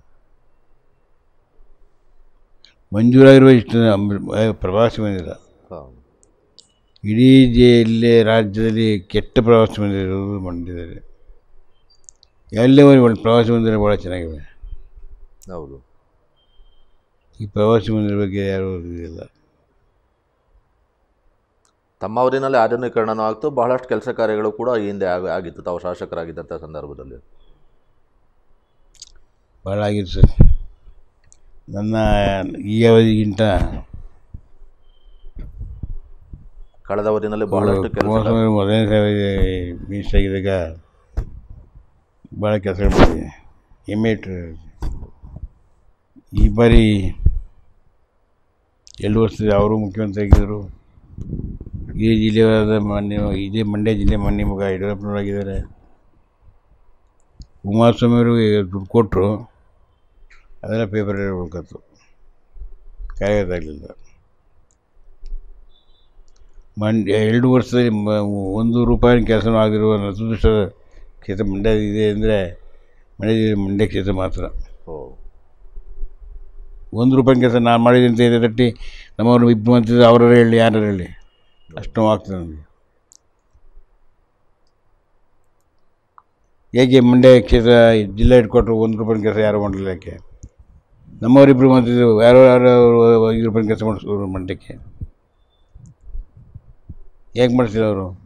ಮಂಜೂರಾಗಿರುವ ಇಷ್ಟು ಅಮ್- ಪ್ರವಾಸಿ ಮಂದಿರ ಹೌದು. ಇಡೀ ಜಿಲ್ಲೆ ರಾಜ್ಯದಲ್ಲಿ ಕೆಟ್ಟ ಪ್ರವಾಸಿ ಮಂದಿರ ಇರೋದು ಮಂಡ್ಯದಲ್ಲಿ ಎಲ್ಲೇ ಹೋಗಿ ಒಳ್ಳೆ ಪ್ರವಾಸಿ ಮಂದಿರ ಭಾಳ ಚೆನ್ನಾಗಿವೆ ಹೌದು ಈ ಪ್ರವಾಸಿ ಮಂದಿರ ಬಗ್ಗೆ ಯಾರೂ ಇದಿಲ್ಲ ತಮ್ಮ ಅವಧಿನಲ್ಲಿ ಆಧುನೀಕರಣನೂ ಆಗ್ತು ಬಹಳಷ್ಟು ಕೆಲಸ ಕಾರ್ಯಗಳು ಕೂಡ ಈ ಹಿಂದೆ ಆಗ ಆಗಿತ್ತು ತಾವು ಶಾಸಕರಾಗಿದ್ದಂಥ ಸಂದರ್ಭದಲ್ಲಿ ಭಾಳ ಆಗಿದೆ ಸರ್ ನನ್ನ ಈ ಅವಧಿಗಿಂತ ಕಳೆದ ಅವಧಿನಲ್ಲಿ ಬಹಳಷ್ಟು ಕೆಲಸ ಕುಮಾರಸ್ವಾಮಿ ಮೊದಲನೇ ಸಾರಿ ಮಿನಿಸ್ಟರ್ ಆಗಿದ್ದಾಗ ಭಾಳ ಕೆಲಸ ಮಾಡಿದೆ ಹೆಮ್ಮೆ ಇಟ್ಟು ಈ ಬಾರಿ ಎರಡು ವರ್ಷದ ಅವರು ಮುಖ್ಯಮಂತ್ರಿ ಆಗಿದ್ದರು ಈ ಜಿಲ್ಲೆಯಾದ ಮಾನ್ಯ ಇದೇ ಮಂಡ್ಯ ಜಿಲ್ಲೆ ಮಾನ್ಯ ಮಗ ಯಡಿಯೂರಪ್ಪನವರಾಗಿದ್ದಾರೆ ಕುಮಾರಸ್ವಾಮಿ ಅವರಿಗೆ ದುಡ್ಡು ಕೊಟ್ಟರು ಅದೆಲ್ಲ ಪೇಪರ್ ಉಳ್ಕತ್ತು ಕಾರ್ಯಗತಾಗಲಿಲ್ಲ ಮಂಡ್ಯ ಎರಡು ವರ್ಷದಲ್ಲಿ ಮ- ಒಂದು ರೂಪಾಯಿ ಕೆಲಸ ಆಗದಿರುವ ನತದೃಷ್ಟ ಕ್ಷೇತ್ರ ಮಂಡ್ಯ ಇದೆ ಅಂದರೆ ಮಂಡ್ಯ ಜಿಲ್ಲೆ ಮಂಡ್ಯ ಕ್ಷೇತ್ರ ಮಾತ್ರ ಓ ಒಂದು ರೂಪಾಯಿ ಕೆಲಸ ನಾನು ಮಾಡಿದೆ ಅಂತ ಇದೆ ತಟ್ಟಿ ನಮ್ಮವರು ಇಬ್ಬರು ಮಂತ್ರಿ ಅವರ ಹೇಳಿ ಯಾರು ಹೇಳಿ ಅಷ್ಟು ನೋವಾಗ್ತದೆ ನನಗೆ ಹೇಗೆ ಮಂಡ್ಯ ಕ್ಷೇತ್ರ ಜಿಲ್ಲಾ ಇಟ್ಕೊಟ್ರು ಒಂದು ರೂಪಾಯಿ ಕೆಲಸ ಯಾರು ಮಾಡಲಿಲ್ಲ ಯಾಕೆ ನಮ್ಮವರಿಬ್ಬರು ಮಂತ್ರಿದ್ರು ಯಾರೋ ಯಾರೋ ಐದು ರೂಪಾಯಿ ಕೆಲಸ ಮಾಡಿಸಿದ್ರು ಮಂಡ್ಯಕ್ಕೆ ಹೇಗೆ ಮಾಡಿಸಿದ್ರು ಅವರು